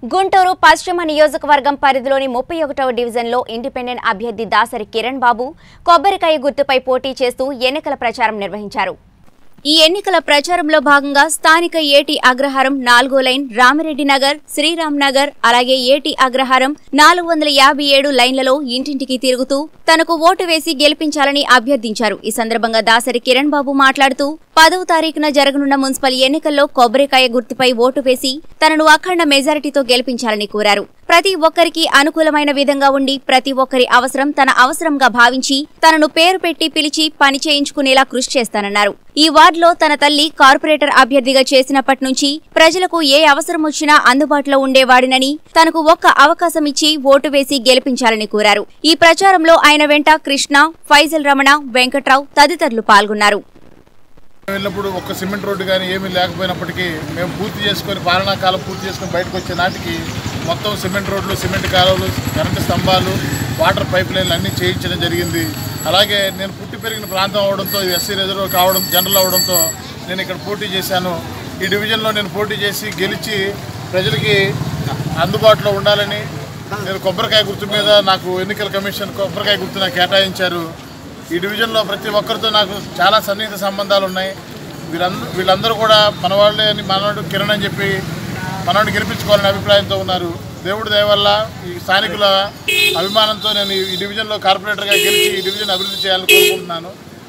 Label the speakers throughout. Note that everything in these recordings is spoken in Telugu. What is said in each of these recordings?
Speaker 1: గుంటూరు పశ్చిమ నియోజకవర్గం పరిధిలోని ముప్పై ఒకటవ డివిజన్లో ఇండిపెండెంట్ అభ్యర్థి దాసరి కిరణ్ బాబు కొబ్బరికాయ గుర్తుపై పోటీ చేస్తూ ఎన్నికల ప్రచారం నిర్వహించారు ఈ ఎన్నికల ప్రచారంలో భాగంగా స్థానిక ఏటి అగ్రహారం నాలుగో లైన్ రామిరెడ్డి నగర్ శ్రీరామ్ నగర్ అలాగే ఏటి అగ్రహారం నాలుగు వందల యాభై ఏడు లైన్లలో ఇంటింటికి తిరుగుతూ తనకు ఓటు వేసి గెలిపించాలని అభ్యర్థించారు ఈ సందర్భంగా దాసరి కిరణ్ బాబు మాట్లాడుతూ పదవ తారీఖున జరగనున్న మున్సిపల్ ఎన్నికల్లో కొబ్బరికాయ గుర్తుపై ఓటు వేసి తనను అఖండ మెజారిటీతో గెలిపించాలని కోరారు ప్రతి ఒక్కరికి అనుకూలమైన విధంగా ఉండి ప్రతి ఒక్కరి అవసరం తన అవసరంగా భావించి తనను పేరు పెట్టి పిలిచి పని చేయించుకునేలా కృషి చేస్తానన్నారు ఈ వార్డులో తన తల్లి కార్పొరేటర్ అభ్యర్థిగా చేసినప్పటి నుంచి ప్రజలకు ఏ అవసరం వచ్చినా అందుబాటులో ఉండేవాడినని తనకు ఒక్క అవకాశం ఇచ్చి ఓటు వేసి గెలిపించాలని కోరారు ఈ ప్రచారంలో ఆయన వెంట కృష్ణ ఫైజల్ రమణ వెంకట్రావు తదితరులు పాల్గొన్నారు
Speaker 2: వెళ్ళినప్పుడు ఒక్క సిమెంట్ రోడ్డు కానీ ఏమీ లేకపోయినప్పటికీ మేము పూర్తి చేసుకొని పాలనా కాలం పూర్తి చేసుకొని బయటకు వచ్చే నాటికి మొత్తం సిమెంట్ రోడ్లు సిమెంట్ కాలువలు కరెంటు స్తంభాలు వాటర్ పైప్ లైన్లు అన్నీ చేయించడం జరిగింది అలాగే నేను పుట్టి పెరిగిన ప్రాంతం అవడంతో ఇది ఎస్సీ రిజర్వ్ కావడం జనరల్ అవడంతో నేను ఇక్కడ పోటీ చేశాను ఈ డివిజన్లో నేను పోటీ చేసి గెలిచి ప్రజలకి అందుబాటులో ఉండాలని నేను కొబ్బరికాయ గుర్తు మీద నాకు ఎన్నికల కమిషన్ కొబ్బరికాయ గుర్తు నాకు కేటాయించారు ఈ డివిజన్లో ప్రతి ఒక్కరితో నాకు చాలా సన్నిహిత సంబంధాలు ఉన్నాయి వీరందరూ వీళ్ళందరూ కూడా మనవాళ్ళే అని మనవాడు కిరణ్ అని చెప్పి మనవాడిని గెలిపించుకోవాలనే అభిప్రాయంతో ఉన్నారు దేవుడి దయ వల్ల ఈ స్థానికుల అభిమానంతో నేను ఈ డివిజన్లో కార్పొరేటర్గా గెలిచి ఈ డివిజన్ అభివృద్ధి చేయాలని కోరుకుంటున్నాను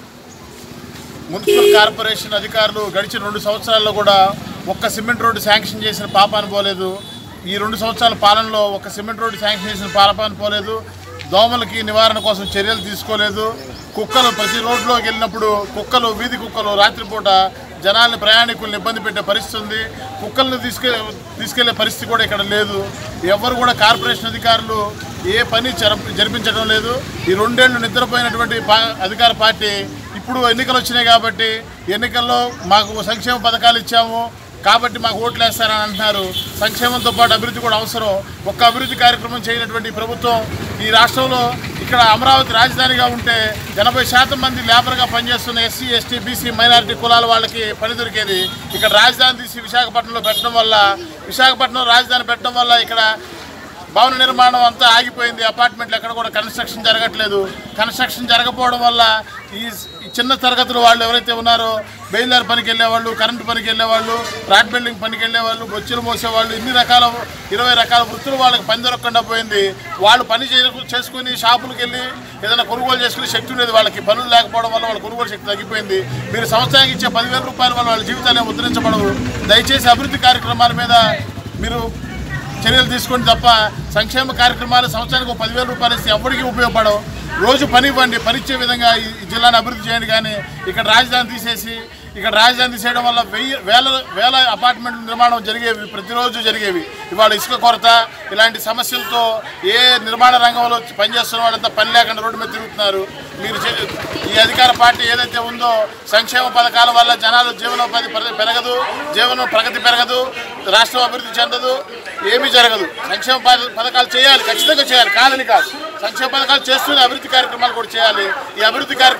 Speaker 2: మున్సిపల్ కార్పొరేషన్ అధికారులు గడిచిన రెండు సంవత్సరాల్లో కూడా ఒక్క సిమెంట్ రోడ్డు శాంక్షన్ చేసిన పాపాను పోలేదు ఈ రెండు సంవత్సరాల పాలనలో ఒక సిమెంట్ రోడ్డు శాంక్షన్ చేసిన పాపాను పోలేదు దోమలకి నివారణ కోసం చర్యలు తీసుకోలేదు కుక్కలు ప్రతి రోడ్లోకి వెళ్ళినప్పుడు కుక్కలు వీధి కుక్కలు రాత్రిపూట జనాల్ని ప్రయాణికుల్ని ఇబ్బంది పెట్టే పరిస్థితి ఉంది కుక్కలను తీసుకె తీసుకెళ్లే పరిస్థితి కూడా ఇక్కడ లేదు ఎవరు కూడా కార్పొరేషన్ అధికారులు ఏ పని జరప- జరిపించడం లేదు ఈ రెండేళ్లు నిద్రపోయినటువంటి పా- అధికార పార్టీ ఇప్పుడు ఎన్నికలు వచ్చినాయి కాబట్టి ఎన్నికల్లో మాకు సంక్షేమ పథకాలు ఇచ్చాము కాబట్టి మాకు ఓట్లు వేస్తారని అంటున్నారు సంక్షేమంతో పాటు అభివృద్ధి కూడా అవసరం ఒక్క అభివృద్ధి కార్యక్రమం చేయనటువంటి ఈ ప్రభుత్వం ఈ రాష్ట్రంలో ఇక్కడ అమరావతి రాజధానిగా ఉంటే ఎనభై శాతం మంది లేబర్గా పనిచేస్తున్న ఎస్సీ ఎస్టీ బీసీ మైనారిటీ కులాల వాళ్ళకి పని దొరికేది ఇక్కడ రాజధాని తీసి విశాఖపట్నంలో పెట్టడం వల్ల విశాఖపట్నం రాజధాని పెట్టడం వల్ల ఇక్కడ భవన నిర్మాణం అంతా ఆగిపోయింది అపార్ట్మెంట్లు ఎక్కడ కూడా కన్స్ట్రక్షన్ జరగట్లేదు కన్స్ట్రక్షన్ జరగకపోవడం వల్ల ఈ ఈ చిన్న తరగతుల వాళ్ళు ఎవరైతే ఉన్నారో బెయిలర్ పనికి వెళ్ళేవాళ్ళు కరెంటు పనికి వెళ్ళేవాళ్ళు రాడ్ బిల్డింగ్ పనికి వెళ్ళేవాళ్ళు బొచ్చులు మోసేవాళ్ళు ఇన్ని రకాల ఇరవై రకాల వృత్తులు వాళ్ళకి పని దొరకకుండా పోయింది వాళ్ళు పని చేయ- చేసుకుని షాపులకు వెళ్ళి ఏదైనా కొనుగోలు చేసుకునే శక్తి ఉండేది వాళ్ళకి పనులు లేకపోవడం వల్ల వాళ్ళ కొనుగోలు శక్తి తగ్గిపోయింది మీరు సంవత్సరానికి ఇచ్చే పదివేల రూపాయల వల్ల వాళ్ళ జీవితాన్ని ముద్రించబడవు దయచేసి అభివృద్ధి కార్యక్రమాల మీద మీరు చర్యలు తీసుకోండి తప్ప సంక్షేమ కార్యక్రమాలు సంవత్సరానికి ఒక పదివేల రూపాయలు ఇస్తే ఎవరికి ఉపయోగపడవు రోజు పని ఇవ్వండి పనిచ్చే విధంగా ఈ ఈ జిల్లాను అభివృద్ధి చేయండి కానీ ఇక్కడ రాజధాని తీసేసి ఇక్కడ రాజధాని తీసేయడం వల్ల వెయ్యి వేల వేల అపార్ట్మెంట్ల నిర్మాణం జరిగేవి ప్రతిరోజు జరిగేవి ఇవాళ ఇసుక కొరత ఇలాంటి సమస్యలతో ఏ నిర్మాణ రంగంలో పనిచేస్తున్న వాళ్ళంతా పని లేకుండా రోడ్డు మీద తిరుగుతున్నారు మీరు చే- ఈ అధికార పార్టీ ఏదైతే ఉందో సంక్షేమ పథకాల వల్ల జనాలు జీవనోపాధి పెర- పెరగదు జీవన ప్రగతి పెరగదు రాష్ట్రం అభివృద్ధి చెందదు ఏమీ జరగదు సంక్షేమ పథ- పథకాలు చేయాలి ఖచ్చితంగా చేయాలి కాదని కాదు సంక్షేమ పథకాలు చేస్తూనే అభివృద్ధి కార్యక్రమాలు కూడా చేయాలి ఈ అభివృద్ధి కార్యక్రమం